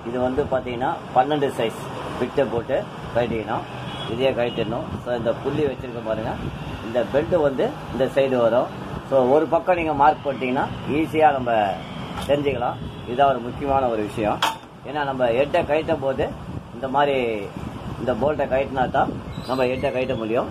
இது வந்து பார்த்தீங்கன்னா பன்னெண்டு சைஸ் பிட்டை போட்டு கட்டிக்கணும் இதே கட்டிடணும் ஸோ இந்த புள்ளி வச்சிருக்க பாருங்க இந்த பெல்ட் வந்து இந்த சைடு வரும் ஸோ ஒரு பக்கம் நீங்கள் மார்க் பண்ணிட்டீங்கன்னா ஈஸியாக நம்ம தெரிஞ்சுக்கலாம் இதுதான் ஒரு முக்கியமான ஒரு விஷயம் ஏன்னா நம்ம ஹெட்டை கழட்டும் போது இந்த மாதிரி இந்த போல்ட்டை கழட்டினா தான் நம்ம ஹெட்டை கழட்ட முடியும்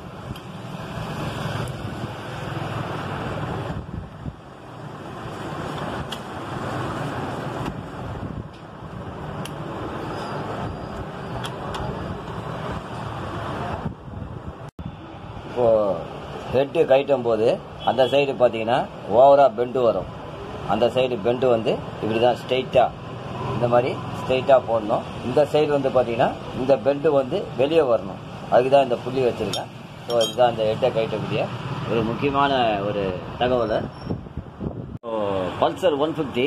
இப்போ ஹெட்டு கழட்டும் போது அந்த சைடு பார்த்தீங்கன்னா ஓவரா பெண்டு வரும் அந்த சைடு பெண்டு வந்து இப்படி தான் ஸ்ட்ரெயிட்டாக இந்த மாதிரி ஸ்ட்ரெயிட்டாக போடணும் இந்த சைடு வந்து பார்த்தீங்கன்னா இந்த பெண்டு வந்து வெளியே வரணும் அதுக்கு தான் இந்த புள்ளி வச்சுருக்கேன் ஸோ இதுதான் இந்த ஹெட்டை கழட்டக்கூடிய ஒரு முக்கியமான ஒரு தகவல் Pulsar one fifty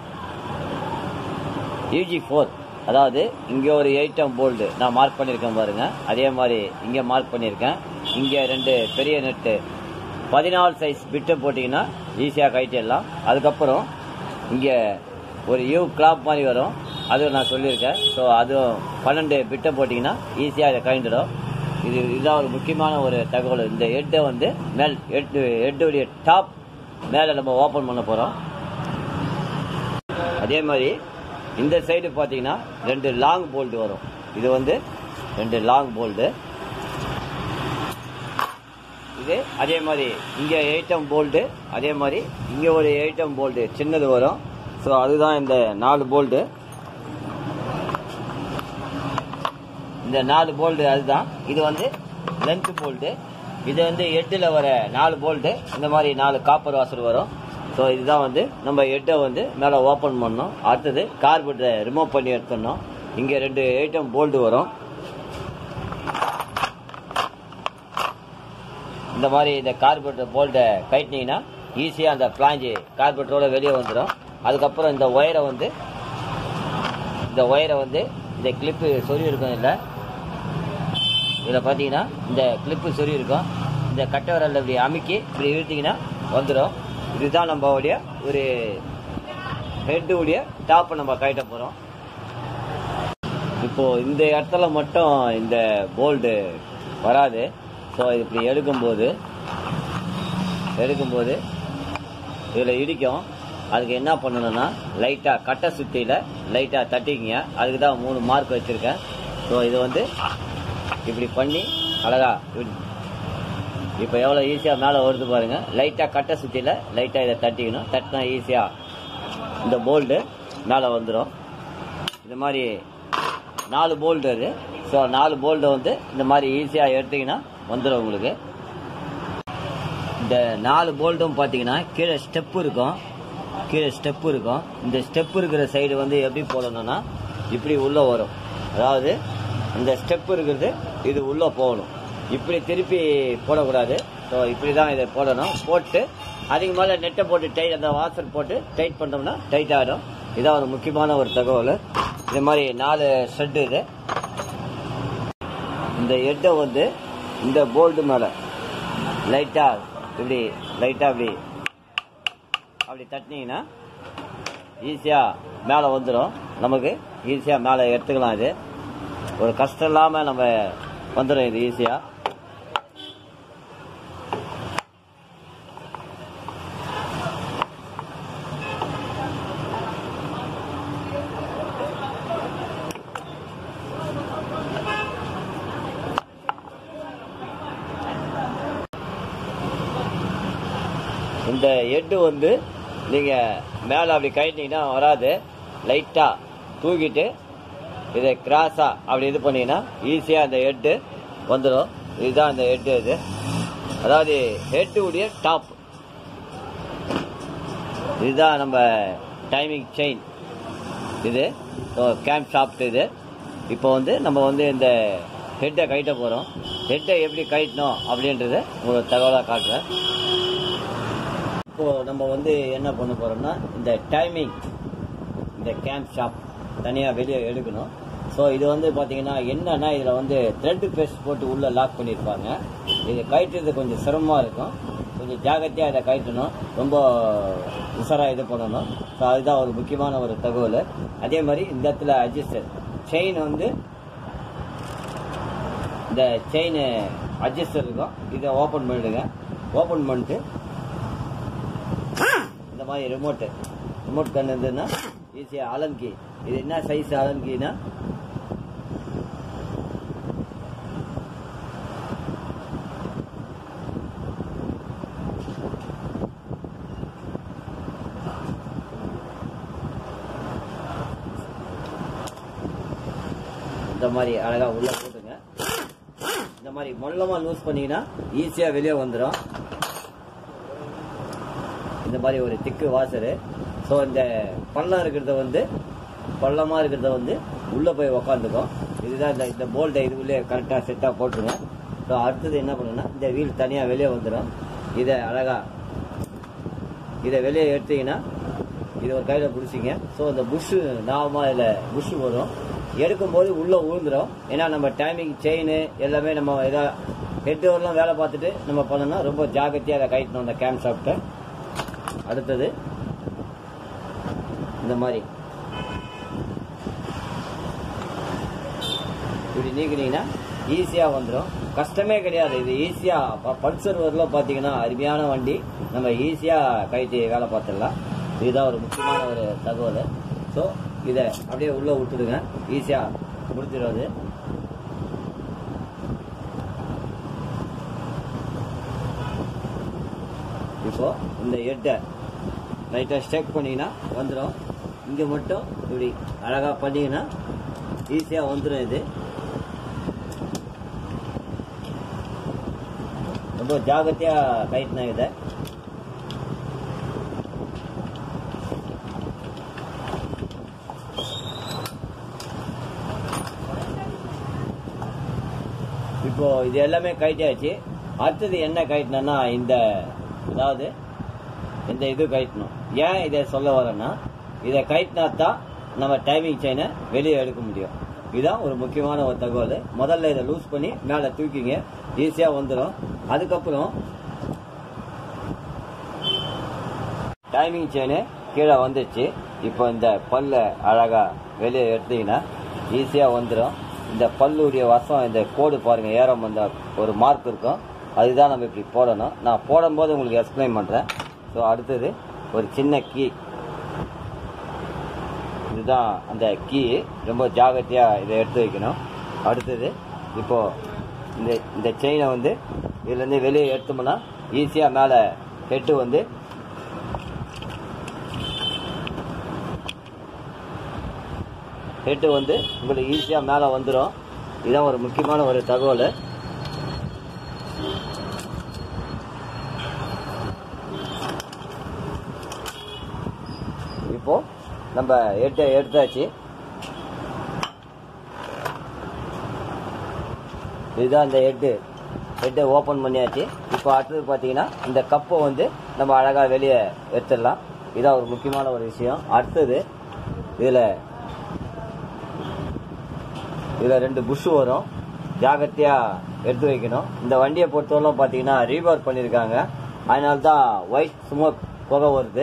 UG four அதாவது இங்கே ஒரு எயிட்டம் போல்டு நான் மார்க் பண்ணியிருக்கேன் பாருங்க அதே மாதிரி இங்கே மார்க் பண்ணியிருக்கேன் இங்கே ரெண்டு பெரிய நெட்டு பதினாலு சைஸ் பிட்டை போட்டிங்கன்னா ஈஸியாக கட்டிடலாம் அதுக்கப்புறம் இங்கே ஒரு யூ கிளாப் மாதிரி வரும் அது நான் சொல்லியிருக்கேன் ஸோ அதுவும் பன்னெண்டு பிட்டை போட்டிங்கன்னா ஈஸியாக இதை கழிந்துடும் இது இதுதான் ஒரு முக்கியமான ஒரு தகவல் இந்த ஹெட்டை வந்து மேல் ஹெட் ஹெட்டுடைய டாப் மேலே நம்ம ஓப்பன் பண்ண போகிறோம் அதே மாதிரி இந்த சைடு பார்த்தீங்கன்னா ரெண்டு லாங் போல்டு வரும் இது வந்து ரெண்டு லாங் போல்டு இது அதே மாதிரி இங்கே எயிட்டம் போல்டு அதே மாதிரி இங்கே ஒரு எயிட்டம் போல்டு சின்னது வரும் ஸோ அதுதான் இந்த நாலு போல்டு இந்த நாலு போல்டு அதுதான் இது வந்து லென்த் போல்டு இது வந்து எட்டில் வர நாலு போல்டு இந்த மாதிரி நாலு காப்பர் வாசல் வரும் ஸோ இதுதான் வந்து நம்ம ஹெட்டை வந்து மேலே ஓப்பன் பண்ணணும் அடுத்தது கார்பெட்டை ரிமூவ் பண்ணி எடுத்துடணும் இங்கே ரெண்டு ஐட்டம் போல்டு வரும் இந்த மாதிரி இந்த கார்பெட்டர் போல்ட்டை கட்டினீங்கன்னா ஈஸியாக அந்த பிளாஞ்சு கார்பெட்டரோட வெளியே வந்துடும் அதுக்கப்புறம் இந்த ஒயரை வந்து இந்த ஒயரை வந்து இந்த கிளிப்பு சொறி இருக்கும் இல்லை இதில் பார்த்தீங்கன்னா இந்த கிளிப்பு சொறி இருக்கும் இந்த கட்டை விரல்ல இப்படி அமுக்கி இப்படி இழுத்தீங்கன்னா வந்துடும் இதுதான் நம்மளுடைய ஒரு ஹெட்டு உடைய டாப்பை நம்ம கட்ட போகிறோம் இப்போ இந்த இடத்துல மட்டும் இந்த போல்டு வராது ஸோ இப்படி எடுக்கும்போது எடுக்கும்போது இதில் இடிக்கும் அதுக்கு என்ன பண்ணணும்னா லைட்டாக கட்டை சுத்தியில் லைட்டாக தட்டிக்கிங்க அதுக்கு தான் மூணு மார்க் வச்சுருக்கேன் ஸோ இது வந்து இப்படி பண்ணி அழகா இப்படி இப்போ எவ்வளோ ஈஸியாக மேலே வருது பாருங்க லைட்டாக கட்டை சுற்றியில் லைட்டாக இதை தட்டிக்கணும் தட்டினா ஈஸியாக இந்த போல்டு மேலே வந்துடும் இந்த மாதிரி நாலு போல்டு அது ஸோ நாலு போல்டு வந்து இந்த மாதிரி ஈஸியாக எடுத்தீங்கன்னா வந்துடும் உங்களுக்கு இந்த நாலு போல்ட்டும் பார்த்தீங்கன்னா கீழே ஸ்டெப்பு இருக்கும் கீழே ஸ்டெப்பு இருக்கும் இந்த ஸ்டெப் இருக்கிற சைடு வந்து எப்படி போடணும்னா இப்படி உள்ளே வரும் அதாவது இந்த ஸ்டெப் இருக்கிறது இது உள்ளே போகணும் இப்படி திருப்பி போடக்கூடாது ஸோ இப்படி தான் இதை போடணும் போட்டு அதுக்கு மேலே நெட்டை போட்டு டைட் அந்த வாசல் போட்டு டைட் பண்ணோம்னா டைட் ஆகிடும் இதான் ஒரு முக்கியமான ஒரு தகவல் இது மாதிரி நாலு ஷெட்டு இது இந்த ஹெட்டை வந்து இந்த போல்டு மேலே லைட்டாக இப்படி லைட்டாக இப்படி அப்படி தட்டினீங்கன்னா ஈஸியாக மேலே வந்துடும் நமக்கு ஈஸியாக மேலே எடுத்துக்கலாம் இது ஒரு கஷ்டம் இல்லாமல் நம்ம வந்துடும் இது ஈஸியாக இந்த ஹெட்டு வந்து நீங்கள் மேலே அப்படி கட்டினீங்கன்னா வராது லைட்டாக தூக்கிட்டு இதை கிராஸாக அப்படி இது பண்ணீங்கன்னா ஈஸியாக அந்த ஹெட்டு வந்துடும் இதுதான் அந்த ஹெட்டு இது அதாவது ஹெட்டு உடைய டாப் இதுதான் நம்ம டைமிங் செயின் இது கேம்ப் ஷாப்ட் இது இப்போ வந்து நம்ம வந்து இந்த ஹெட்டை கட்ட போகிறோம் ஹெட்டை எப்படி கட்டணும் அப்படின்றத உங்களுக்கு தகவலாக காட்டுறேன் இப்போ நம்ம வந்து என்ன பண்ண போறோம்னா இந்த டைமிங் இந்த கேம்ப் ஷாப் தனியாக வெளியே எடுக்கணும் ஸோ இது வந்து பார்த்தீங்கன்னா என்னன்னா இதில் வந்து த்ரெட் பேஸ்ட் போட்டு உள்ள லாக் பண்ணியிருப்பாங்க இது கயிற்றுறது கொஞ்சம் சிரமமாக இருக்கும் ஸோ கொஞ்சம் ஜாகிரதையாக இதை கழட்டணும் ரொம்ப உஷாராக இது பண்ணணும் ஸோ அதுதான் ஒரு முக்கியமான ஒரு தகவல் அதே மாதிரி இந்த இடத்துல அட்ஜஸ்டர் செயின் வந்து இந்த செயின் அட்ஜஸ்டர் இருக்கும் இதை ஓப்பன் பண்ணிடுங்க ஓப்பன் பண்ணிட்டு இந்த மாதிரி ரிமோட்டு ரிமோட் கன் இருந்ததுன்னா ஈஸியாக அலன் கீ இது என்ன சைஸ் அலன் கீனா இந்த மாதிரி அழகா உள்ள போட்டுங்க இந்த மாதிரி மொல்லமா லூஸ் பண்ணீங்கன்னா ஈஸியா வெளியே வந்துடும் இந்த மாதிரி ஒரு திக்கு வாசரு ஸோ இந்த பள்ளம் இருக்கிறத வந்து பள்ளமா இருக்கிறத வந்து உள்ள போய் உக்காந்துக்கும் இதுதான் இந்த இந்த போல்ட்டை இது உள்ளே கரெக்டாக செட்டாக போட்டுருங்க ஸோ அடுத்தது என்ன பண்ணுன்னா இந்த வீல் தனியாக வெளியே வந்துடும் இதை அழகா இதை வெளியே எடுத்தீங்கன்னா இதை ஒரு கையில் பிடிச்சிங்க ஸோ இந்த புஷ்ஷு நார்மலாக இதில் புஷ்ஷு வரும் எடுக்கும்போது உள்ளே விழுந்துடும் ஏன்னா நம்ம டைமிங் செயின் எல்லாமே நம்ம எதா ஹெட் வரலாம் வேலை பார்த்துட்டு நம்ம பண்ணோம்னா ரொம்ப ஜாகிரதையாக அதை கைட்டணும் அந்த கேம் ஷாப்ட்டை அடுத்தது இந்த மாதிரி இப்படி நீக்கினீங்கன்னா ஈஸியாக வந்துடும் கஷ்டமே கிடையாது இது ஈஸியாக பல்சர் வரலாம் பார்த்தீங்கன்னா அருமையான வண்டி நம்ம ஈஸியாக கைட்டு வேலை பார்த்துடலாம் இதுதான் ஒரு முக்கியமான ஒரு தகவல் ஸோ இதை அப்படியே உள்ளே விட்டுடுங்க ஈஸியாக முடிச்சிடும் அது இப்போ இந்த ஹெட்டை லைட்டாக ஸ்டெக் பண்ணீங்கன்னா வந்துடும் இங்கே மட்டும் இப்படி அழகாக பண்ணீங்கன்னா ஈஸியாக வந்துடும் இது ரொம்ப ஜாகிரதையாக கைட்டினா இதை இப்போ இது எல்லாமே கைட்டாச்சு அடுத்தது என்ன கைட்டணும்னா இந்த அதாவது இந்த இது கழட்டணும் ஏன் இதை சொல்ல வரேன்னா இதை கழட்டினா தான் நம்ம டைமிங் செயினை வெளியே எடுக்க முடியும் இதுதான் ஒரு முக்கியமான ஒரு தகவல் முதல்ல இதை லூஸ் பண்ணி மேலே தூக்கிங்க ஈஸியாக வந்துடும் அதுக்கப்புறம் டைமிங் செயின் கீழே வந்துச்சு இப்போ இந்த பல்லை அழகாக வெளியே எடுத்தீங்கன்னா ஈஸியாக வந்துடும் இந்த பல்லுடைய வசம் இந்த கோடு பாருங்க ஏறம் வந்த ஒரு மார்க் இருக்கும் அதுதான் நம்ம இப்படி போடணும் நான் போடும்போது உங்களுக்கு எக்ஸ்பிளைன் பண்ணுறேன் ஸோ அடுத்தது ஒரு சின்ன கீ இதுதான் அந்த கீ ரொம்ப ஜாகிரதையாக இதை எடுத்து வைக்கணும் அடுத்தது இப்போ இந்த இந்த செயினை வந்து இதுலேருந்து வெளியே எடுத்தோம்னா ஈஸியாக மேலே ஹெட்டு வந்து ஹெட்டு வந்து உங்களுக்கு ஈஸியாக மேலே வந்துடும் இதுதான் ஒரு முக்கியமான ஒரு தகவல் இப்போ நம்ம ஹெட்டை எடுத்தாச்சு இதுதான் இந்த ஹெட்டு ஹெட்டை ஓப்பன் பண்ணியாச்சு இப்போ அடுத்தது பார்த்தீங்கன்னா இந்த கப்பை வந்து நம்ம அழகாக வெளியே எடுத்துடலாம் இதான் ஒரு முக்கியமான ஒரு விஷயம் அடுத்தது இதில் இதில் ரெண்டு புஷ் வரும் ஜாகிரதையாக எடுத்து வைக்கணும் இந்த வண்டியை பொறுத்தவரைக்கும் பார்த்தீங்கன்னா ரீபார் பண்ணியிருக்காங்க அதனால தான் ஒயிட் ஸ்மோக் புகை வருது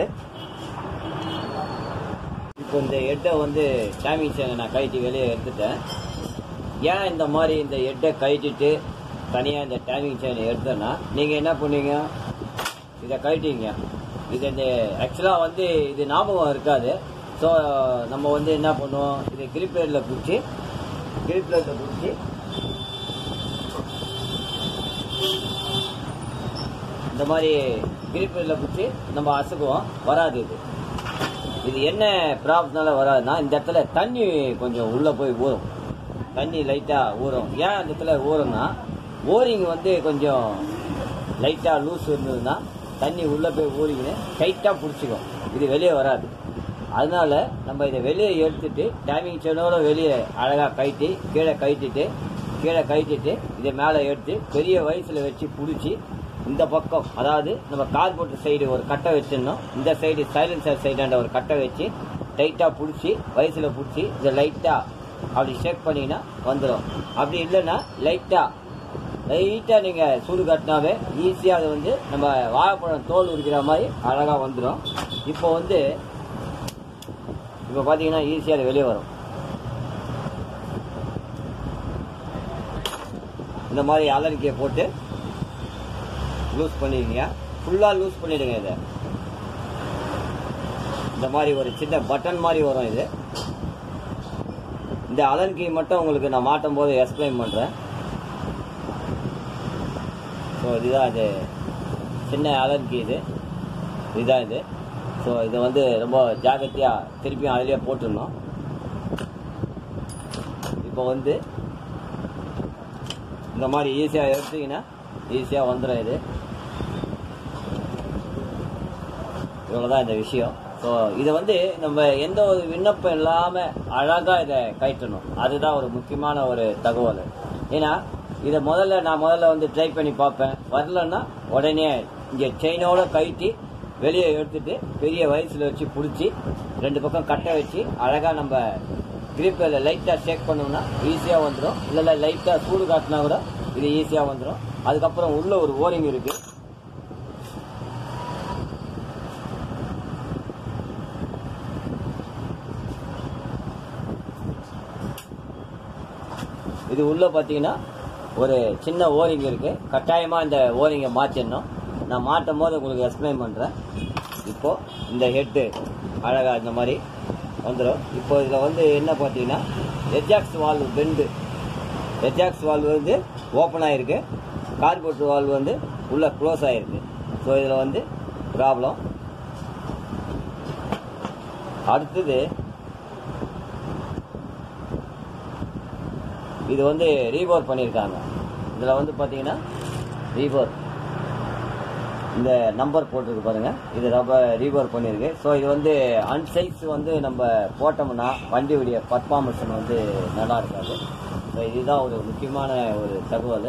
இப்போ இந்த ஹெட்டை வந்து டைமிங் சேனை நான் கழட்டி வெளியே எடுத்துட்டேன் ஏன் இந்த மாதிரி இந்த ஹெட்டை கழட்டிட்டு தனியாக இந்த டைமிங் செயினை எடுத்தேன்னா நீங்கள் என்ன பண்ணுவீங்க இதை கழட்டிங்க இது இந்த ஆக்சுவலாக வந்து இது ஞாபகம் இருக்காது ஸோ நம்ம வந்து என்ன பண்ணுவோம் இது கிரிப் பிளேட்டில் பிடிச்சி கிரிப் பிளேட்டில் பிடிச்சி இந்த மாதிரி கிரிப் பிளேட்டில் பிடிச்சி நம்ம அசுக்குவோம் வராது இது இது என்ன ப்ராப்ளம்னால வராதுன்னா இந்த இடத்துல தண்ணி கொஞ்சம் உள்ளே போய் ஊறும் தண்ணி லைட்டாக ஊறும் ஏன் அந்த இடத்துல ஊறும்னா ஓரிங் வந்து கொஞ்சம் லைட்டாக லூஸ் இருந்ததுன்னா தண்ணி உள்ளே போய் ஊறிக்கின்னு டைட்டாக பிடிச்சிக்கும் இது வெளியே வராது அதனால நம்ம இதை வெளியே எடுத்துட்டு டைமிங் செயினோட வெளியே அழகாக கழட்டி கீழே கழட்டிட்டு கீழே கழட்டிட்டு இதை மேலே எடுத்து பெரிய வயசில் வச்சு பிடிச்சி இந்த பக்கம் அதாவது நம்ம கார்போர்ட் சைடு ஒரு கட்டை வச்சிடணும் இந்த சைடு சைலன்சர் சைடாண்ட ஒரு கட்டை வச்சு டைட்டாக பிடிச்சி வயசில் பிடிச்சி இதை லைட்டாக அப்படி ஷேக் பண்ணிங்கன்னா வந்துடும் அப்படி இல்லைன்னா லைட்டாக லைட்டாக நீங்கள் சூடு காட்டினாவே ஈஸியாக அது வந்து நம்ம வாழைப்பழம் தோல் உரிக்கிற மாதிரி அழகாக வந்துடும் இப்போ வந்து இப்போ பார்த்தீங்கன்னா ஈஸியாக அது வெளியே வரும் இந்த மாதிரி அலரிக்கையை போட்டு லூஸ் பண்ணிடுங்க ஃபுல்லாக லூஸ் பண்ணிடுங்க இதை இந்த மாதிரி ஒரு சின்ன பட்டன் மாதிரி வரும் இது இந்த அலன்கி மட்டும் உங்களுக்கு நான் மாட்டும் போது எக்ஸ்பிளைன் பண்ணுறேன் ஸோ இதுதான் இது சின்ன அலன்கி இது இதுதான் இது ஸோ இதை வந்து ரொம்ப ஜாகிரதையாக திருப்பியும் அதிலே போட்டுடணும் இப்போ வந்து இந்த மாதிரி ஈஸியாக எடுத்தீங்கன்னா ஈஸியாக வந்துடும் இது இவ்வளோதான் இந்த விஷயம் ஸோ இதை வந்து நம்ம எந்த ஒரு விண்ணப்பம் இல்லாமல் அழகாக இதை கயிட்டணும் அதுதான் ஒரு முக்கியமான ஒரு தகவல் ஏன்னா இதை முதல்ல நான் முதல்ல வந்து ட்ரை பண்ணி பார்ப்பேன் வரலன்னா உடனே இங்கே செயினோட கயிட்டி வெளியே எடுத்துட்டு பெரிய வயசில் வச்சு பிடிச்சி ரெண்டு பக்கம் கட்டை வச்சு அழகாக நம்ம கிரிப்பில் லைட்டாக ஷேக் பண்ணோம்னா ஈஸியாக வந்துடும் இல்லை லைட்டாக சூடு காட்டினா கூட இது ஈஸியாக வந்துடும் அதுக்கப்புறம் உள்ள ஒரு ஓரிங் இருக்குது இது உள்ள பார்த்தீங்கன்னா ஒரு சின்ன ஓரிங் இருக்கு கட்டாயமா இந்த ஓரிங்கை மாற்றிடணும் நான் மாட்டும் போது உங்களுக்கு எக்ஸ்பிளைன் பண்றேன் இப்போ இந்த ஹெட்டு அழகா இந்த மாதிரி வந்துடும் இப்போ இதில் வந்து என்ன பார்த்தீங்கன்னா எஜாக்ஸ் வால்வு பெண்டு எஜாக்ஸ் வால்வு வந்து ஓப்பன் ஆயிருக்கு கார்போரேட்டர் வால்வு வந்து உள்ள க்ளோஸ் ஆயிருக்கு ஸோ இதில் வந்து ப்ராப்ளம் அடுத்தது இது வந்து ரீபோர் பண்ணியிருக்காங்க இதில் வந்து பார்த்தீங்கன்னா ரீபோர் இந்த நம்பர் போட்டிருக்கு பாருங்க இது ரொம்ப ரீபோர் பண்ணியிருக்கு ஸோ இது வந்து அன்சைஸ் வந்து நம்ம போட்டோம்னா வண்டியுடைய பர்ஃபார்மன்ஸ் வந்து நல்லா இருக்காது ஸோ இதுதான் ஒரு முக்கியமான ஒரு தகவல்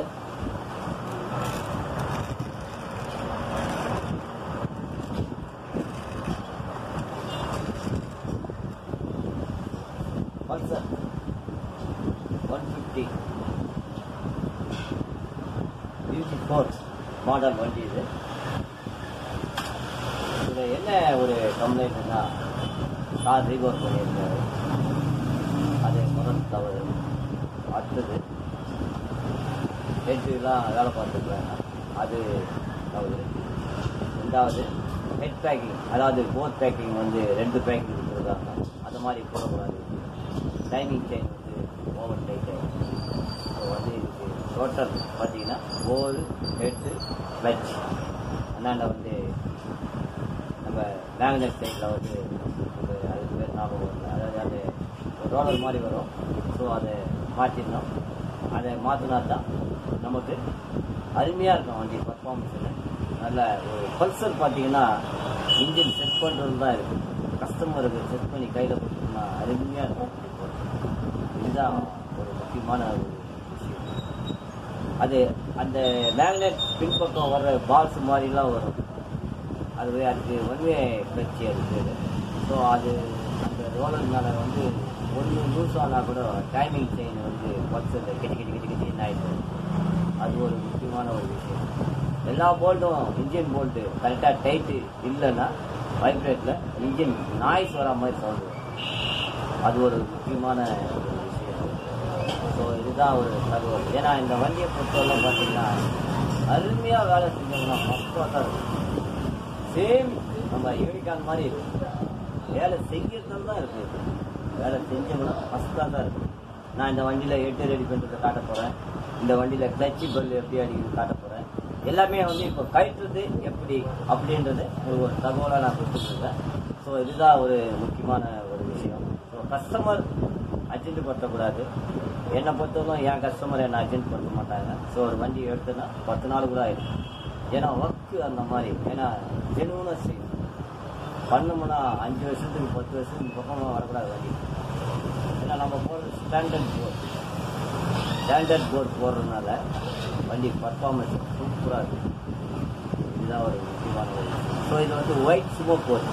Pulsar one fifty beauty four model வண்டி இது இதில் என்ன ஒரு கம்ப்ளைண்ட்னா கார் ரீகோர் பண்ணியிருக்காரு அது முதல் தவறு அடுத்தது ஹெட்லாம் வேலை பார்த்துருக்காங்க அது தவறு ரெண்டாவது ஹெட் பேக்கிங் அதாவது போத் பேக்கிங் வந்து ரெண்டு பேக்கிங் கொடுத்துருக்காங்க அந்த மாதிரி போடக்கூடாது டைமிங் செயின் வந்து ஓவர் டைட் ஆகிடும் ஸோ வந்து இதுக்கு டோட்டல் பார்த்தீங்கன்னா போல் ஹெட்டு கிளச் அண்ணாண்ட வந்து நம்ம மேக்னெட் சைடில் வந்து ஒரு அதுக்கு பேர் ஞாபகம் வரல அதாவது அது ஒரு ரோலர் மாதிரி வரும் ஸோ அதை மாற்றிடணும் அதை மாற்றினா தான் நமக்கு அருமையாக இருக்கும் வண்டி பர்ஃபார்மன்ஸில் நல்ல ஒரு பல்சர் பார்த்தீங்கன்னா இன்ஜின் செட் பண்ணுறது தான் இருக்குது கஸ்டமருக்கு செட் பண்ணி கையில் கொடுத்தோம்னா அருமையாக இருக்கும் இதுதான் ஒரு முக்கியமான ஒரு விஷயம் அது அந்த மேக்னெட் பின்பக்கம் வர்ற பால்ஸ் மாதிரிலாம் வரும் அது அதுக்கு ஒன்வே கிளர்ச்சி அதுக்கு ஸோ அது அந்த ரோலர்னால வந்து ஒன்று லூஸ் ஆனால் கூட டைமிங் செயின் வந்து பல்சரில் கெட்டி கெட்டி கெட்டி கெட்டி என்ன ஆயிடுது அது ஒரு முக்கியமான ஒரு விஷயம் எல்லா போல்ட்டும் இன்ஜின் போல்ட்டு கரெக்டாக டைட்டு இல்லைன்னா வைப்ரேட்டில் இன்ஜின் நாய்ஸ் வர மாதிரி சவுண்ட் வரும் அது ஒரு முக்கியமான ஒரு விஷயம் ஸோ இதுதான் ஒரு தகவல் ஏன்னா இந்த வண்டியை பொறுத்தவரை பார்த்தீங்கன்னா அருமையாக வேலை செஞ்சோம்னா மஸ்தாக தான் இருக்கும் சேம் நம்ம யூனிகான் மாதிரி இருக்கும் வேலை செய்யறது தான் இருக்கு வேலை செஞ்சோம்னா ஃபஸ்ட்டாக தான் இருக்கும் நான் இந்த வண்டியில் எட்டு ரெடி பண்ணுறதை காட்ட போகிறேன் இந்த வண்டியில் கிளச்சி பல் எப்படி அடிக்கிறது காட்ட போகிறேன் எல்லாமே வந்து இப்போ கயிற்றுறது எப்படி அப்படின்றது ஒரு ஒரு தகவலாக நான் கொடுத்துட்ருக்கேன் ஸோ இதுதான் ஒரு முக்கியமான ஒரு விஷயம் ஸோ கஸ்டமர் அர்ஜென்ட் படுத்தக்கூடாது என்னை பொறுத்தவரைக்கும் என் கஸ்டமர் என்னை அர்ஜென்ட் படுத்த மாட்டாங்க ஸோ ஒரு வண்டி எடுத்தேன்னா பத்து நாள் கூட ஆயிடும் ஏன்னா ஒர்க்கு அந்த மாதிரி ஏன்னா ஜெனுவனாக செய்யணும் பண்ணோம்னா அஞ்சு வருஷத்துக்கு பத்து வருஷத்துக்கு பக்கமாக வரக்கூடாது வண்டி ஏன்னா நம்ம போடுறது ஸ்டாண்டர்ட் போர்ட் ஸ்டாண்டர்ட் போர்ட் போடுறதுனால வண்டி பர்ஃபார்மன்ஸ் சூப்பராக இருக்கும் இதுதான் ஒரு முக்கியமான ஒரு ஸோ இது வந்து ஒயிட் ஸ்மோக் போர்ட்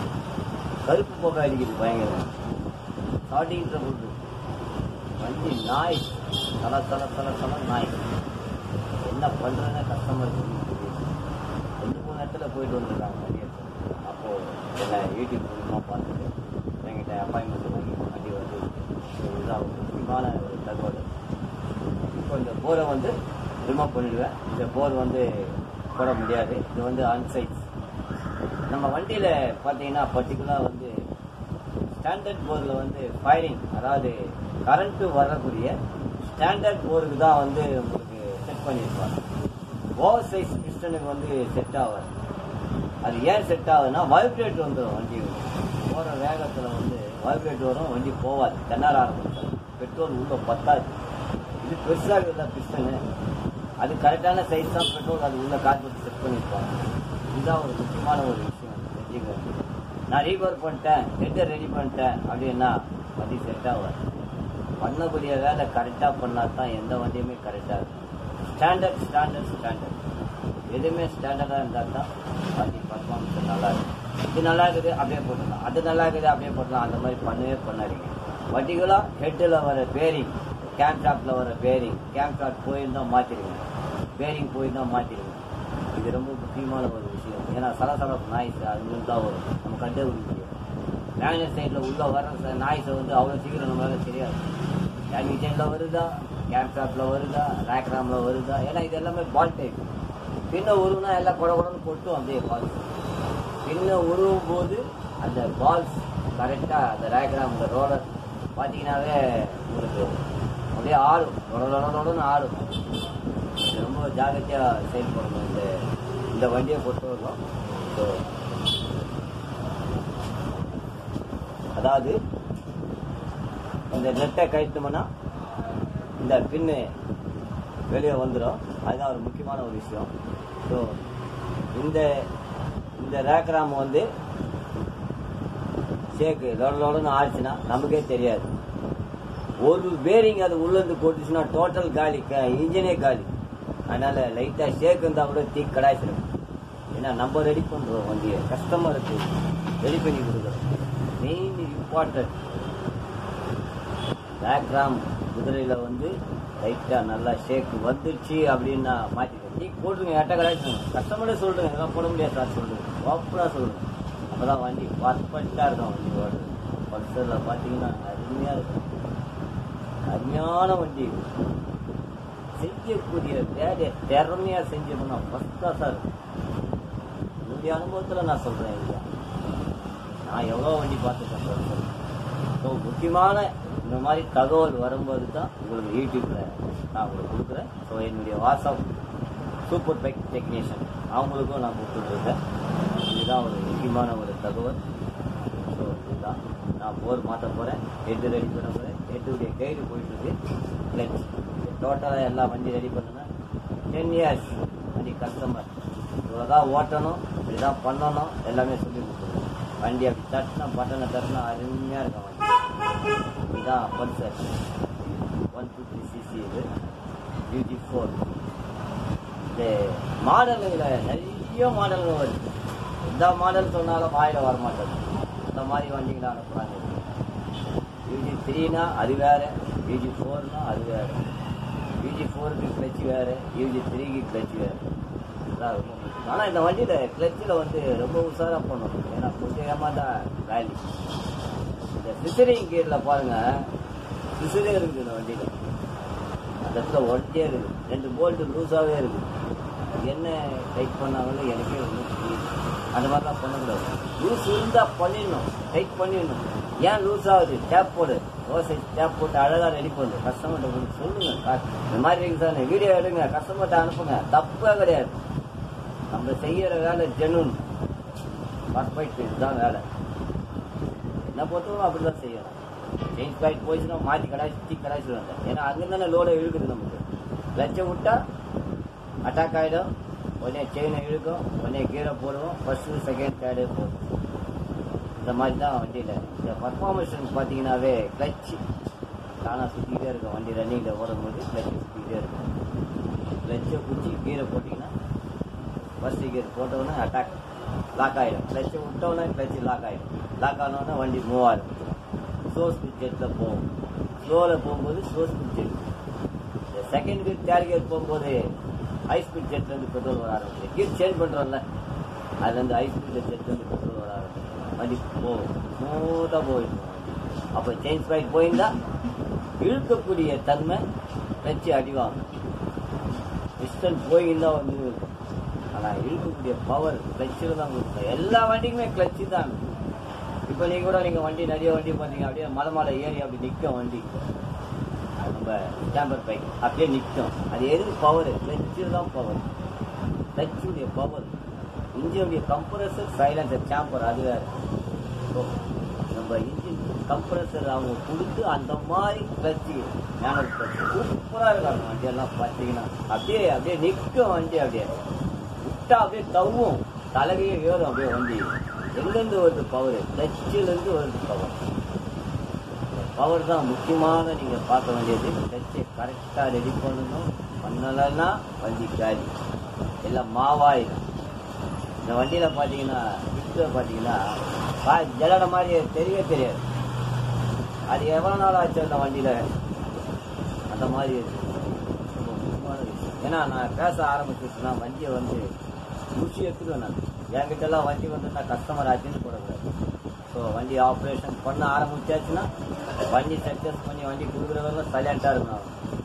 கருப்பு புகை அடிக்குது பயங்கரம் ஸ்டார்டிங் ட்ரபுள் வண்டி நாய் தல தல தல தல நாய் பண்ணுறேன்னு கஸ்டமருக்கு தெரியும் ரெண்டு மூணு இடத்துல போயிட்டு வந்திருக்காங்க நிறைய பேர் அப்போது என்ன யூடியூப் மூலியமாக பார்த்துட்டு என்கிட்ட அப்பாயின்மெண்ட் வாங்கி வண்டி வந்து இதுதான் ஒரு முக்கியமான ஒரு தகவல் இப்போ இந்த போரை வந்து ரிமூவ் பண்ணிடுவேன் இந்த போர் வந்து போட முடியாது இது வந்து அன்சைஸ் நம்ம வண்டியில் பார்த்தீங்கன்னா பர்டிகுலராக வந்து ஸ்டாண்டர்ட் போரில் வந்து ஃபயரிங் அதாவது கரண்ட்டு வரக்கூடிய ஸ்டாண்டர்ட் போருக்கு தான் வந்து உங்களுக்கு செட் பண்ணியிருப்பாங்க ஓவர் சைஸ் பிஸ்டனுக்கு வந்து செட் ஆகாது அது ஏன் செட் ஆகுதுன்னா வைப்ரேட் வந்துடும் வண்டி போகிற வேகத்தில் வந்து வைப்ரேட் வரும் வண்டி போகாது தன்னார ஆரம்பிச்சிடும் பெட்ரோல் உள்ள பத்தாது இது பெருசாக இல்லை பிஸ்டனு அது கரெக்டான சைஸ் தான் பெட்ரோல் அது உள்ள கார்பெட் செட் பண்ணியிருப்பாங்க இதுதான் ஒரு முக்கியமான ஒரு விஷயம் தெரிஞ்சுக்க வேண்டியது. நான் ரீபர் பண்ணிட்டேன் ஹெட்டை ரெடி பண்ணிட்டேன் அப்படின்னா வண்டி செட் ஆகாது பண்ணக்கூடிய வேலை கரெக்டாக பண்ணால் தான் எந்த வண்டியுமே கரெக்டாக இருக்கும் ஸ்டாண்டர்ட் ஸ்டாண்டர்ட் ஸ்டாண்டர்ட் எதுவுமே ஸ்டாண்டர்டாக இருந்தால் தான் வண்டி பர்ஃபார்மன்ஸ் நல்லா இருக்கும் இது நல்லா இருக்குது அப்படியே போட்டுடலாம் அது நல்லா இருக்குது அப்படியே போட்டுடலாம் அந்த மாதிரி பண்ணவே பண்ணாதீங்க வண்டிகளாக ஹெட்டில் வர பேரிங் கேம் ஷாப்பில் வர பேரிங் கேம் ஷாப் போயிருந்தால் மாற்றிடுங்க பேரிங் போயிருந்தால் மாற்றிடுங்க இது ரொம்ப முக்கியமான ஒரு விஷயம் ஏன்னா சலசலப்பு நாய்ஸ் அது தான் வரும் நம்ம கண்டே முடியும் மேனேஜர் சைடில் உள்ள வர நாய்ஸை வந்து அவ்வளோ சீக்கிரம் நம்மளால தெரியாது டேமிங் சைடில் வருதா கேம் ஷாப்பில் வருதா ரேக்ராமில் வருதா ஏன்னா இது எல்லாமே பால் டைப் பின்ன உருவுனா எல்லாம் குட குடன்னு கொட்டும் அப்படியே பால்ஸ் பின்ன உருவும் போது அந்த பால்ஸ் கரெக்டாக அந்த ரேக்ராம் இந்த ரோலர் பார்த்தீங்கன்னாவே உங்களுக்கு அப்படியே ஆடும் லொடன்னு ஆடும் இது ரொம்ப ஜாகிரதையாக செயல்படணும் இந்த இந்த வண்டியை பொறுத்தவரைக்கும் ஸோ அதாவது இந்த நெட்டை கழித்தோம்னா இந்த பின்னு வெளியே வந்துடும் அதுதான் ஒரு முக்கியமான ஒரு விஷயம் ஸோ இந்த இந்த ரேக்ராம் வந்து ஷேக்கு லொட லொடன்னு ஆடுச்சுன்னா நமக்கே தெரியாது ஒரு பேரிங் அது உள்ளேருந்து போட்டுச்சுன்னா டோட்டல் காலி இன்ஜினே காலி அதனால லைட்டாக ஷேக் இருந்தால் கூட தீ கடாய்ச்சிடும் ஏன்னா நம்ம ரெடி பண்ணுறோம் வண்டியை கஸ்டமருக்கு ரெடி பண்ணி கொடுக்குறோம் மெயின் இம்பார்ட்டன்ட் பேக்ராம் குதிரையில் வந்து லைட்டாக நல்லா ஷேக் வந்துருச்சு அப்படின்னா மாற்றிக்க டீ போட்டுருங்க எட்ட கடாய்ச்சிடும் கஸ்டமரே சொல்கிறேன் இதெல்லாம் போட முடியாது சார் சொல்லுங்க ஓப்பனாக சொல்லுங்க அப்போ தான் வண்டி பர்ஃபெக்டாக இருக்கும் வண்டி ஓடுறது பல்சரில் பார்த்தீங்கன்னா அருமையாக இருக்கும் அருமையான வண்டி இது. செய்யக்கூடிய வேலையை திறமையா செஞ்சோம்னா ஃபர்ஸ்ட் கிளாஸாக இருக்கும் என்னுடைய அனுபவத்தில் நான் சொல்கிறேன் இல்லையா நான் எவ்வளோ வண்டி பார்த்துருக்கேன் சார் ஸோ முக்கியமான இந்த மாதிரி தகவல் வரும்போது தான் உங்களுக்கு யூடியூப்பில் நான் உங்களுக்கு கொடுக்குறேன் ஸோ என்னுடைய வாட்ஸ்அப் சூப்பர் பைக் டெக்னீஷியன் அவங்களுக்கும் நான் கொடுத்துட்ருக்கேன் இதுதான் ஒரு முக்கியமான ஒரு தகவல் ஸோ இதுதான் நான் போர் மாற்ற போகிறேன் ஹெட்டு ரெடி பண்ண போகிறேன் ஹெட்டுடைய கைடு போயிட்டுருக்கு கிளச் டோட்டலாக எல்லா வண்டி ரெடி பண்ணுன்னா டென் இயர்ஸ் வண்டி கஸ்டமர் இவ்வளோ தான் ஓட்டணும் இப்படி தான் பண்ணணும் எல்லாமே சொல்லி கொடுத்துருவோம் வண்டி அப்படி தட்டினா பட்டனை தட்டினா அருமையாக இருக்கும் வண்டி இதுதான் பல்சர் ஒன் ஃபிஃப்டி சிசி இது பியூட்டி ஃபோர் இந்த மாடலுங்களில் நிறைய மாடல்கள் வருது எந்த மாடல் சொன்னாலும் வாயில வர மாட்டேங்குது இந்த மாதிரி வண்டிகளை அனுப்புகிறாங்க யூஜி த்ரீனா அது வேற யூஜி ஃபோர்னா அது வேற யூஜி ஃபோருக்கு கிளச் வேற யூஜி த்ரீக்கு கிளச் வேற அதான் ரொம்ப முக்கியம் ஆனால் இந்த வண்டியில் கிளச்சில் வந்து ரொம்ப உஷாராக பண்ணணும் ஏன்னா கொஞ்சம் ஏமாந்தா வேலி இந்த சிசரிங் கீரில் பாருங்க சிசரே இருக்குது இந்த வண்டியில் அந்த இடத்துல ஒட்டியே இருக்குது ரெண்டு போல்ட்டு லூஸாகவே இருக்குது அது என்ன டைட் பண்ணாங்களோ எனக்கே ஒன்றும் புரியல அந்த மாதிரிலாம் பண்ணக்கூடாது லூஸ் இருந்தால் பண்ணிடணும் டைட் பண்ணிடணும் ஏன் லூஸ் ஆகுது டேப் போடு ஓசை டேப் போட்டு அழகாக ரெடி பண்ணு கஸ்டமர்கிட்ட கொடுத்து சொல்லுங்க கா- இந்த மாதிரி இருக்கு சார் வீடியோ எடுங்க கஸ்டமர்கிட்ட அனுப்புங்க தப்பே கிடையாது நம்ம செய்யற வேலை ஜெனூன் பர்ஃபெக்ட் இதுதான் வேலை என்ன பொறுத்தவரை அப்படிதான் செய்யணும் சேஞ்ச் பாயிண்ட் போயிடுச்சுன்னா மாற்றி கடாய்ச்சி தீ கடாய்ச்சிடுவாங்க ஏன்னா அங்கேருந்தானே லோடை இழுக்குது நமக்கு லட்சை விட்டா அட்டாக் ஆகிடும் உடனே செயினை இழுக்கும் உடனே கீரை போடுவோம் ஃபர்ஸ்ட்டு செகண்ட் தேர்டு போடும் இந்த மாதிரி தான் வண்டியில் இந்த பர்ஃபார்மன்ஸ் பார்த்தீங்கன்னாவே கிளச்சு தானாக சுற்றிக்கிட்டே இருக்கும் வண்டி ரன்னிங்கில் ஓடும்போது கிளச்சு சுற்றிக்கிட்டே இருக்கும் கிளச்சை பிடிச்சி கீரை போட்டிங்கன்னா ஃபர்ஸ்ட் கியர் போட்டோன்னே அட்டாக் லாக் ஆகிடும் கிளச்சை விட்டோன்னே கிளச்சு லாக் ஆகிடும் லாக் ஆனோடனே வண்டி மூவ் ஆகும் ஸ்லோ ஸ்பீட் ஜெட்டில் போகும் ஸ்லோவில் போகும்போது ஸ்லோ ஸ்பீட் ஜெட் இந்த செகண்ட் கியர் தேர்ட் கியர் போகும்போது ஹை ஸ்பீட் ஜெட்ல இருந்து பெட்ரோல் வர ஆரம்பிச்சு கீர் சேஞ்ச் பண்றோம்ல அதுல இருந்து ஹை ஸ்பீட் ஜெட்ல இருந்து பெட்ரோல் வர ஆரம்பிச்சு வண்டி போகும் ஸ்மூத்தா போயிடும் அப்ப சேஞ்ச் பாயிண்ட் போயிருந்தா இழுக்கக்கூடிய தன்மை வச்சு அடிவாங்க டிஸ்டன்ஸ் போயிருந்தா வந்து ஆனா இழுக்கக்கூடிய பவர் கிளச்சில் தான் கொடுக்கும் எல்லா வண்டிக்குமே கிளச்சு தான் இப்போ நீங்க கூட நீங்க வண்டி நிறைய வண்டி பார்த்தீங்க அப்படியே மலை மலை ஏறி அப்படி நிற்கும் வண்டி நம்ம கேம்பர் பைக் அப்படியே நிற்கும் அது எது பவர் கிளச்சில் தான் பவர் கிளச்சுடைய பவர் இன்ஜினுடைய கம்ப்ரஸர் சைலன்சர் சாம்பர் அது வேற So, நம்ம இன்ஜின் கம்ப்ரஸர் அவங்க கொடுத்து அந்த மாதிரி கிளச்சு மேனுவல் கிளச்சு சூப்பராக இருக்காங்க வண்டியெல்லாம் பார்த்தீங்கன்னா அப்படியே அப்படியே நிற்கும் வண்டி அப்படியே விட்டா அப்படியே தவும் தலைகையே ஏறும் அப்படியே வண்டி எங்கேருந்து வருது பவர் கிளச்சிலேருந்து வருது பவர் பவர் தான் முக்கியமான நீங்கள் பார்க்க வேண்டியது கிளச்சை கரெக்டாக ரெடி பண்ணணும் பண்ணலைன்னா வண்டி காலி எல்லாம் மாவாயிடும் இந்த வண்டியில் பார்த்தீங்கன்னா பிக்சர் பார்த்தீங்கன்னா பா ஜலட மாதிரி தெரியவே தெரியாது அது எவ்வளோ நாள் ஆச்சு அந்த வண்டியில் அந்த மாதிரி இருக்கு ரொம்ப முக்கியமான விஷயம் ஏன்னா நான் பேச ஆரம்பிச்சிச்சுன்னா வண்டியை வந்து ருசி எடுத்துருவேன் நான் என்கிட்ட எல்லாம் வண்டி வந்து நான் கஸ்டமர் ஆச்சுன்னு போடக்கூடாது ஸோ வண்டி ஆப்ரேஷன் பண்ண ஆரம்பிச்சாச்சுன்னா வண்டி சக்ஸஸ் பண்ணி வண்டி கொடுக்குறவங்க சைலண்டாக இருக்கணும்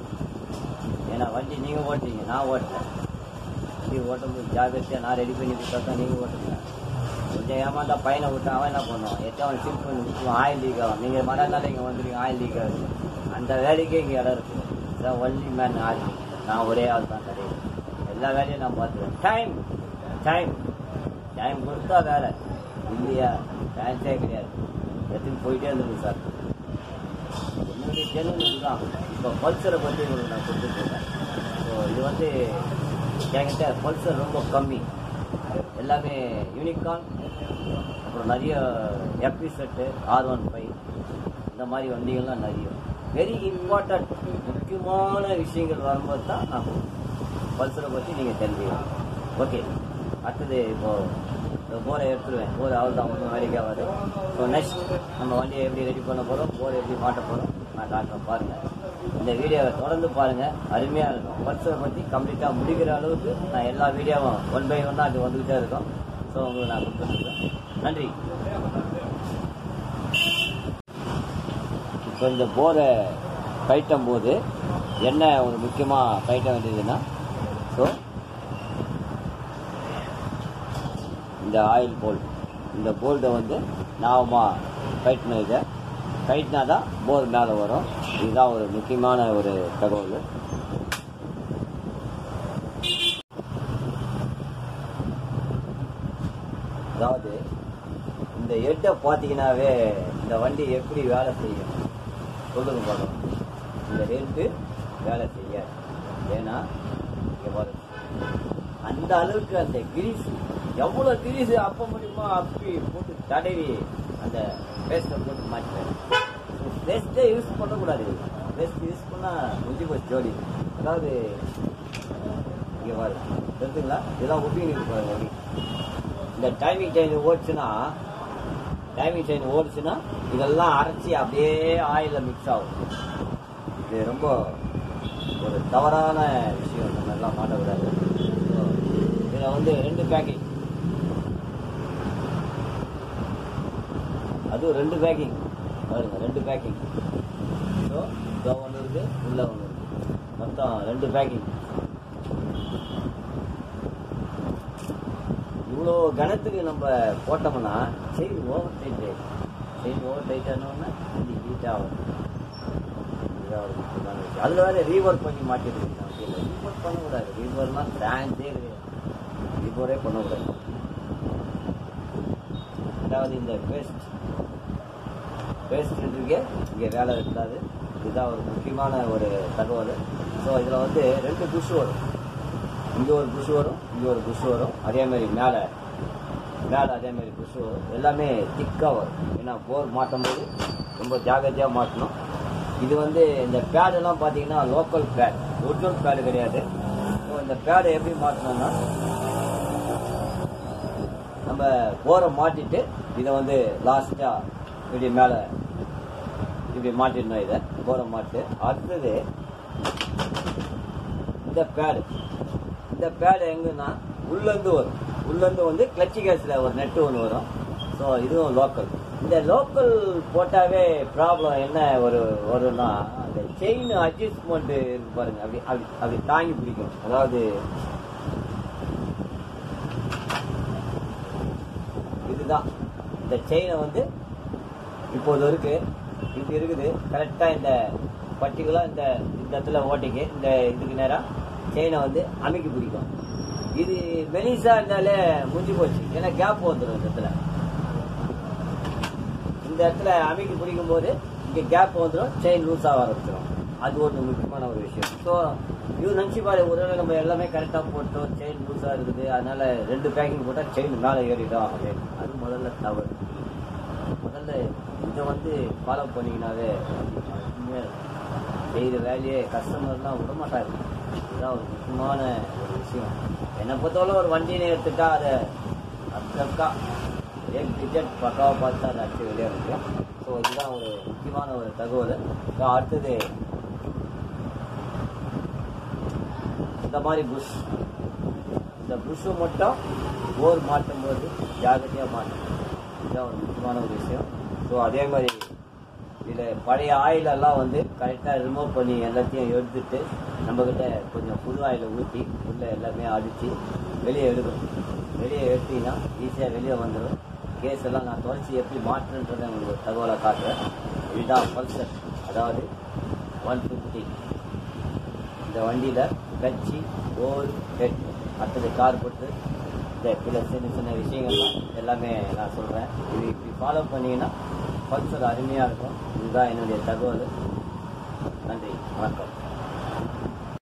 ஏன்னா வண்டி நீங்கள் ஓட்டுறீங்க நான் ஓட்டுறேன் வண்டி ஓட்டும்போது ஜாகிரதையாக நான் ரெடி பண்ணி கொடுத்தா தான் நீங்கள் ஓட்டுங்க கொஞ்சம் ஏமாந்தா பையனை விட்டு அவன் என்ன பண்ணுவான் எத்தவன் சிம் பண்ணி விட்டுருவான் ஆயில் லீக் ஆகும் நீங்கள் மறுநாள் இங்கே வந்துருக்கீங்க ஆயில் லீக் ஆகுது அந்த வேலைக்கே இங்கே இடம் இருக்குது இதான் ஒன்லி மேன் ஆள் நான் ஒரே ஆள் தான் கிடையாது எல்லா வேலையும் நான் பார்த்துருவேன் டைம் டைம் டைம் கொடுத்தா வேலை இல்லையா சான்ஸே கிடையாது எதுக்கு போயிட்டே இருந்தது சார் என்னுடைய ஜெனரல் இதுதான் இப்போ பல்சரை பற்றி உங்களுக்கு நான் கொடுத்துருக்கேன் ஸோ இது வந்து என்கிட்ட பல்சர் ரொம்ப கம்மி எல்லாமே யூனிகான் அப்புறம் நிறைய எஃபி செட்டு ஆர் ஒன் ஃபைவ் இந்த மாதிரி வண்டிகள்லாம் நிறைய வெரி இம்பார்ட்டன்ட் முக்கியமான விஷயங்கள் வரும்போது தான் நான் பல்சரை பற்றி நீங்கள் தெரிஞ்சுக்கலாம் ஓகே அடுத்தது இப்போ இந்த போரை எடுத்துருவேன் போர் அவள் தான் ஒன்றும் வேலைக்கு ஆகாது ஸோ நெக்ஸ்ட் நம்ம வண்டியை எப்படி ரெடி பண்ண போகிறோம் போரை எப்படி மாட்ட போகிறோம் நான் காட்டுறேன் பாருங்கள் இந்த வீடியோவை தொடர்ந்து பாருங்கள் அருமையாக இருக்கும் பல்சரை பற்றி கம்ப்ளீட்டாக முடிக்கிற அளவுக்கு நான் எல்லா வீடியோவும் ஒன் பை ஒன்னாக அது வந்துக்கிட்டே இருக்கும் ஸோ உங்களுக்கு நான் கொடுத்துருக்கேன் நன்றி இப்போ இந்த போரை கழட்டும் போது என்ன ஒரு முக்கியமாக கழட்ட வேண்டியதுன்னா ஸோ இந்த ஆயில் போல்ட் இந்த போல்ட்டை வந்து நாம கழட்டின இதை கழட்டினா தான் போர் மேலே வரும் இதுதான் ஒரு முக்கியமான ஒரு தகவல் அதாவது இந்த எட்டை பார்த்தீங்கன்னாவே இந்த வண்டி எப்படி வேலை செய்யும் சொல்லுங்க பார்க்கலாம் இந்த ஹெல்த்து வேலை செய்யாது ஏன்னா இங்க பாருங்க அந்த அளவுக்கு அந்த கிரீஸ் எவ்வளோ கிரீஸ் அப்ப முடியுமோ அப்படி போட்டு தடவி அந்த பேஸ்ட்டை போட்டு மாட்டுறேன் பேஸ்ட்டே யூஸ் பண்ணக்கூடாது பேஸ்ட் யூஸ் பண்ணால் முடிஞ்சு போச்சு ஜோடி அதாவது இங்கே பாருங்க தெரிஞ்சுங்களா இதெல்லாம் ஒப்பி இருக்கு பாருங்க வண்டி. இந்த டைமிங் செயின் ஓடுச்சுன்னா டைமிங் செயின் ஓடுச்சுன்னா இதெல்லாம் அரைச்சி அப்படியே ஆயிலில் மிக்ஸ் ஆகும் இது ரொம்ப ஒரு தவறான விஷயம் இந்த மாதிரிலாம் மாட்டக்கூடாது ஸோ இதில் வந்து ரெண்டு பேக்கிங் அதுவும் ரெண்டு பேக்கிங் பாருங்க ரெண்டு பேக்கிங் ஸோ இங்கே ஒன்று இருக்குது உள்ளே ஒன்று இருக்குது மொத்தம் ரெண்டு பேக்கிங் இவ்வளோ கணத்துக்கு நம்ம போட்டோம்னா செயின் ஓவர் டைட் ஆயிடும் செயின் ஓவர் டைட் ஆனோன்னா இது ஹீட் ஆகும் இதுதான் ஒரு முக்கியமான விஷயம் அதில் வேறு ரீவொர்க் பண்ணி மாட்டிருக்கு ரீவொர்க் பண்ணக்கூடாது ரீவர்லாம் சான்ஸே கிடையாது ரீவரே பண்ணக்கூடாது அதாவது இந்த பேஸ்ட் பேஸ்ட் இருக்கு இங்கே வேலை இருக்காது இதுதான் ஒரு முக்கியமான ஒரு தகவல் ஸோ இதில் வந்து ரெண்டு புஷ் வரும் இங்கே ஒரு புஷ் வரும் இங்கே ஒரு புஷ் வரும் அதே மாதிரி மேலே மேலே அதே மாதிரி புஷ் வரும் எல்லாமே திக்காக வரும் ஏன்னா போர் மாட்டும் போது ரொம்ப ஜாகிரதையாக மாட்டணும் இது வந்து இந்த பேடெல்லாம் பார்த்தீங்கன்னா லோக்கல் பேட் ஒரிஜினல் பேடு கிடையாது ஸோ இந்த பேடை எப்படி மாட்டணும்னா நம்ம போரை மாட்டிட்டு இதை வந்து லாஸ்ட்டாக இப்படி மேலே இப்படி மாட்டிடணும் இதை போரை மாட்டு அடுத்தது இந்த பேடு இந்த பேடு எங்கன்னா உள்ளேருந்து வரும் உள்ளேருந்து வந்து கிளச்சி கேஸில் ஒரு நெட்டு ஒன்று வரும் ஸோ இதுவும் லோக்கல் இந்த லோக்கல் போட்டாவே ப்ராப்ளம் என்ன ஒரு வரும்னா அந்த செயின் அட்ஜஸ்ட்மெண்ட் இருக்கு பாருங்க அப்படி அப்படி அப்படி தாங்கி பிடிக்கும் அதாவது இதுதான் இந்த செயினை வந்து இப்போது இருக்கு இப்படி இருக்குது கரெக்டாக இந்த பர்டிகுலர் இந்த இந்த இடத்துல ஓட்டிக்கு இந்த இதுக்கு நேரம் செயினை வந்து அமைக்கி பிடிக்கும் இது மெலிசா இருந்தாலே முடிஞ்சு போச்சு ஏன்னா கேப் வந்துடும் இந்த இடத்துல இந்த இடத்துல அமைக்கி பிடிக்கும் போது இங்கே கேப் வந்துடும் செயின் லூஸ் ஆக ஆரம்பிச்சிடும் அது ஒரு முக்கியமான ஒரு விஷயம் ஸோ இது நினச்சி பாரு ஒருவேளை நம்ம எல்லாமே கரெக்டாக போட்டோம் செயின் லூஸாக இருக்குது அதனால ரெண்டு பேக்கிங் போட்டால் செயின் மேலே ஏறிடும் அப்படின்னு அது முதல்ல தவறு முதல்ல இதை வந்து ஃபாலோ பண்ணிங்கனாவே உண்மையா செய்கிற வேலையே கஸ்டமர்லாம் விட மாட்டாங்க இதுதான் ஒரு முக்கியமான ஒரு விஷயம் என்னை பொறுத்தவரை ஒரு வண்டியை எடுத்துட்டா அதை அக்கா ஏக் டிஜெட் பக்காவை பார்த்து அதை அடிச்சு வெளியே முடியும் ஸோ இதுதான் ஒரு முக்கியமான ஒரு தகவல் ஸோ அடுத்தது இந்த மாதிரி புஷ் இந்த புஷ்ஷு மட்டும் போர் மாட்டும் போது ஜாகிரதையாக மாட்டணும் இதுதான் ஒரு முக்கியமான ஒரு விஷயம் ஸோ அதே மாதிரி இதில் பழைய ஆயிலெல்லாம் வந்து கரெக்டாக ரிமூவ் பண்ணி எல்லாத்தையும் எடுத்துட்டு நம்மக்கிட்ட கொஞ்சம் புது ஆயிலை ஊற்றி உள்ள எல்லாமே அடித்து வெளியே எடுக்கணும் வெளியே எடுத்தீங்கன்னா ஈஸியாக வெளியே வந்துடும் கேஸ் எல்லாம் நான் தொடச்சி எப்படி மாற்றுன்றதை உங்களுக்கு ஒரு தகவலை காட்டுறேன் இதுதான் பல்சர் அதாவது ஒன் ஃபிஃப்டி இந்த வண்டியில் கட்சி ஓல் ஹெட் அடுத்தது கார் போட்டு இந்த சில சின்ன சின்ன விஷயங்கள்லாம் எல்லாமே நான் சொல்கிறேன் இது இப்படி ஃபாலோ பண்ணீங்கன்னா பல்சர் அருமையாக இருக்கும் இதுதான் என்னுடைய தகவல் நன்றி வணக்கம்